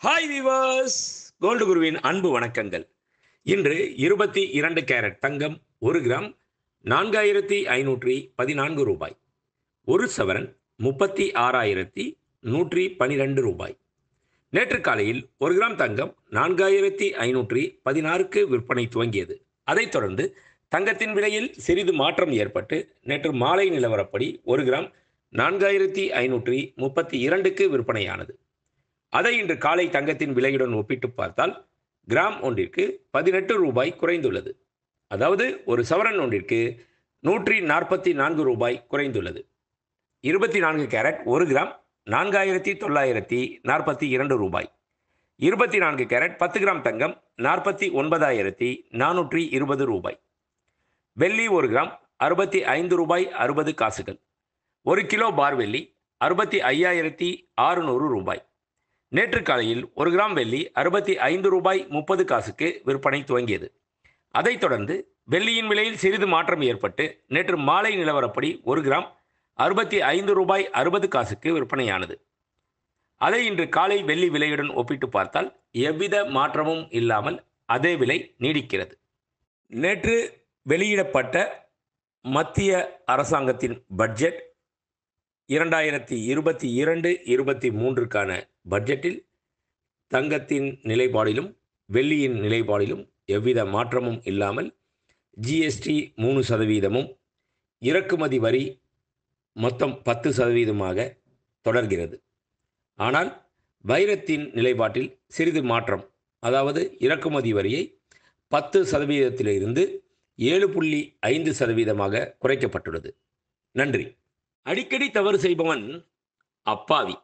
hi viewers gold குருவின் அன்பு வணக்கங்கள் இன்று இருபத்தி இரண்டு கேரட் தங்கம் ஒரு கிராம் நான்காயிரத்தி ஐநூற்றி பதினான்கு ரூபாய் ஒரு சவரன் முப்பத்தி ஆறாயிரத்தி நூற்றி பனிரெண்டு ரூபாய் நேற்று காலையில் ஒரு கிராம் தங்கம் நான்காயிரத்தி ஐநூற்றி பதினாறுக்கு விற்பனை துவங்கியது அதைத் தொடர்ந்து தங்கத்தின் விலையில் சிறிது மாற்றம் ஏற்பட்டு நேற்று மாலை நிலவரப்படி ஒரு கிராம் நான்காயிரத்தி ஐநூற்றி முப்பத்தி இரண்டுக்கு விற்பனையானது அதை இன்று காலை தங்கத்தின் விலையுடன் ஒப்பிட்டு பார்த்தால் கிராம் ஒன்றிற்கு பதினெட்டு ரூபாய் குறைந்துள்ளது அதாவது ஒரு சவரன் ஒன்றிற்கு நூற்றி நாற்பத்தி நான்கு ரூபாய் குறைந்துள்ளது இருபத்தி நான்கு கேரட் ஒரு கிராம் நான்காயிரத்தி தொள்ளாயிரத்தி நாற்பத்தி இரண்டு ரூபாய் இருபத்தி நான்கு கேரட் பத்து கிராம் தங்கம் நாற்பத்தி ஒன்பதாயிரத்தி நானூற்றி இருபது ரூபாய் வெள்ளி ஒரு கிராம் அறுபத்தி ஐந்து ரூபாய் அறுபது காசுகள் ஒரு கிலோ பார் வெள்ளி அறுபத்தி ஐயாயிரத்தி ஆறுநூறு ரூபாய் நேற்று காலையில் ஒரு கிராம் வெள்ளி அறுபத்தி ஐந்து ரூபாய் முப்பது காசுக்கு விற்பனை துவங்கியது அதைத் தொடர்ந்து வெள்ளியின் விலையில் சிறிது மாற்றம் ஏற்பட்டு நேற்று மாலை நிலவரப்படி ஒரு கிராம் அறுபத்தி ஐந்து ரூபாய் அறுபது காசுக்கு விற்பனையானது அதை இன்று காலை வெள்ளி விலையுடன் ஒப்பிட்டு பார்த்தால் எவ்வித மாற்றமும் இல்லாமல் அதே விலை நீடிக்கிறது நேற்று வெளியிடப்பட்ட மத்திய அரசாங்கத்தின் பட்ஜெட் இரண்டாயிரத்தி இருபத்தி இரண்டு இருபத்தி மூன்றுக்கான பட்ஜெட்டில் தங்கத்தின் நிலைப்பாடிலும் வெள்ளியின் நிலைப்பாடிலும் எவ்வித மாற்றமும் இல்லாமல் ஜிஎஸ்டி மூணு சதவீதமும் இறக்குமதி வரி மொத்தம் பத்து சதவீதமாக தொடர்கிறது ஆனால் வைரத்தின் நிலைப்பாட்டில் சிறிது மாற்றம் அதாவது இறக்குமதி வரியை பத்து சதவீதத்திலிருந்து ஏழு புள்ளி ஐந்து சதவீதமாக குறைக்கப்பட்டுள்ளது நன்றி அடிக்கடி தவறு செய்பவன் அப்பாவி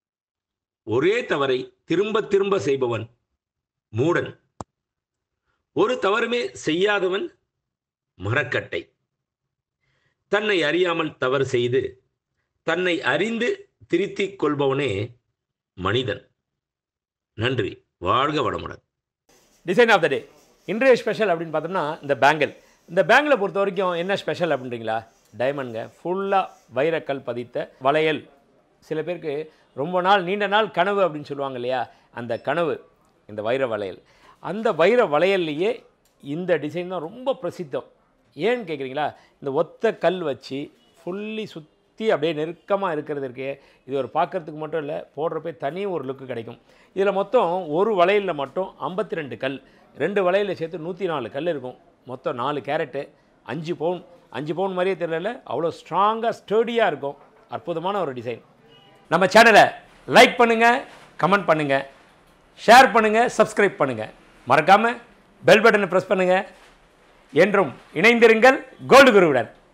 ஒரே தவறை திரும்ப திரும்ப செய்பவன் மூடன் ஒரு தவறுமே செய்யாதவன் மரக்கட்டை தன்னை அறியாமல் தவறு செய்து தன்னை அறிந்து திருத்திக் கொள்பவனே மனிதன் நன்றி வாழ்க வளமுடன் டிசைன் ஆஃப் த டே இன்றைய ஸ்பெஷல் அப்படின்னு பார்த்தோம்னா இந்த பேங்கிள் இந்த பேங்கிளை பொறுத்த வரைக்கும் என்ன ஸ்பெஷல் அப்படின்றீங்களா டைமண்ட்ங்க ஃபுல்லாக வைரக்கல் பதித்த வளையல் சில பேருக்கு ரொம்ப நாள் நீண்ட நாள் கனவு அப்படின்னு சொல்லுவாங்க இல்லையா அந்த கனவு இந்த வைர வளையல் அந்த வைர வளையல்லையே இந்த டிசைன் தான் ரொம்ப பிரசித்தம் ஏன்னு கேட்குறீங்களா இந்த ஒத்த கல் வச்சு ஃபுல்லி சுற்றி அப்படியே நெருக்கமாக இருக்கிறது இருக்கே இது ஒரு பார்க்கறதுக்கு மட்டும் இல்லை போடுறப்பே தனி ஒரு லுக்கு கிடைக்கும் இதில் மொத்தம் ஒரு வளையலில் மட்டும் ஐம்பத்தி ரெண்டு கல் ரெண்டு வளையலில் சேர்த்து நூற்றி நாலு கல் இருக்கும் மொத்தம் நாலு கேரட்டு அஞ்சு பவுன் அஞ்சு பவுன் மாதிரியே தெரியல அவ்வளோ ஸ்ட்ராங்காக ஸ்டர்டியாக இருக்கும் அற்புதமான ஒரு டிசைன் நம்ம சேனலை லைக் பண்ணுங்கள் கமெண்ட் பண்ணுங்கள் ஷேர் பண்ணுங்கள் சப்ஸ்கிரைப் பண்ணுங்கள் மறக்காமல் பெல் பட்டனை ப்ரெஸ் பண்ணுங்கள் என்றும் இணைந்திருங்கள் கோல்டு குருவுடன்